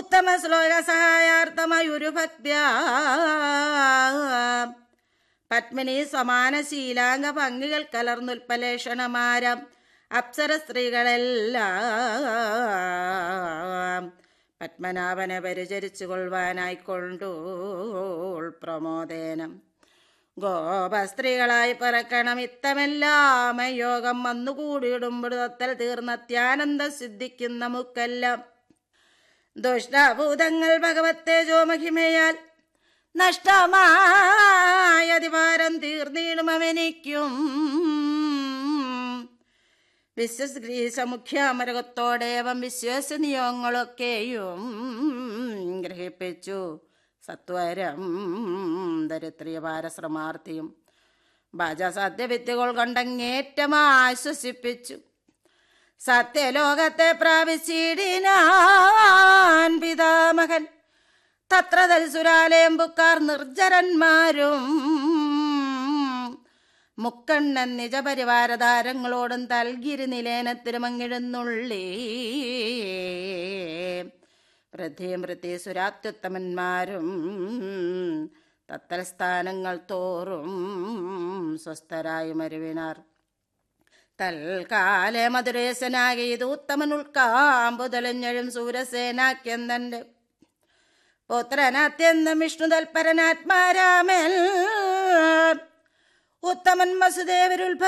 ഉത്തമ ശ്ലോക സഹായാർത്ഥമയൊരു ഭക്ത്യ പത്മിനി സമാന ശീലാംഗ ഭംഗികൾ കലർന്നുൽപ്പലേഷണമാരം അപ്സര സ്ത്രീകളെല്ലാം പത്മനാഭനെ പരിചരിച്ചു കൊള്ളുവാനായി കൊണ്ടോൾ പ്രമോദേനം ഗോപസ്ത്രീകളായി പറക്കണം ഇത്തമെല്ലാം യോഗം വന്നുകൂടിയിടുമ്പോഴത്തൽ തീർന്ന അത്യാനന്ദം സിദ്ധിക്കുന്ന നമുക്കെല്ലാം ദുഷ്ടഭൂതങ്ങൾ ഭഗവത്തെ ജോമഹിമയാൽ നഷ്ടമായ അധികാരം തീർന്നിടും അവനിക്കും വിശ്വസ്ഗ്രീസമുഖ്യാമരകത്തോടേവം വിശ്വസനീയങ്ങളൊക്കെയും ഗ്രഹിപ്പിച്ചു സത്വരം ദരിദ്രിയ പാരശ്രമാർത്ഥിയും ഭജസത്യവിദ്യകൾ കൊണ്ടങ്ങേറ്റം ആശ്വസിപ്പിച്ചു സത്യലോകത്തെ പ്രാപിച്ചിടിനാൻ പിതാമഹൻ തത്ര തൽസുരാലേമ്പുക്കാർ നിർജരന്മാരും മുക്കണ്ണൻ നിജപരിവാരധാരങ്ങളോടും തൽഗിരി നിലേനത്തിരുമങ്ങിഴുന്നുള്ളേ വൃദ്ധിയും വൃത്തി സുരാത്യുത്തമന്മാരും തത്തൽസ്ഥാനങ്ങൾ തോറും സ്വസ്ഥരായി മരുവിനാർ തൽക്കാലെ മധുരേശനാകി ഇത് ഉത്തമൻ ഉൾക്കാമ്പുതലഞ്ഞഴും സൂരസേനാക്യന്തന്റെ പുത്രനത്യന്തം വിഷ്ണു തൽപരനാത്മാരാമൽ ഉത്തമൻ വസുദേവരുത്ഭവ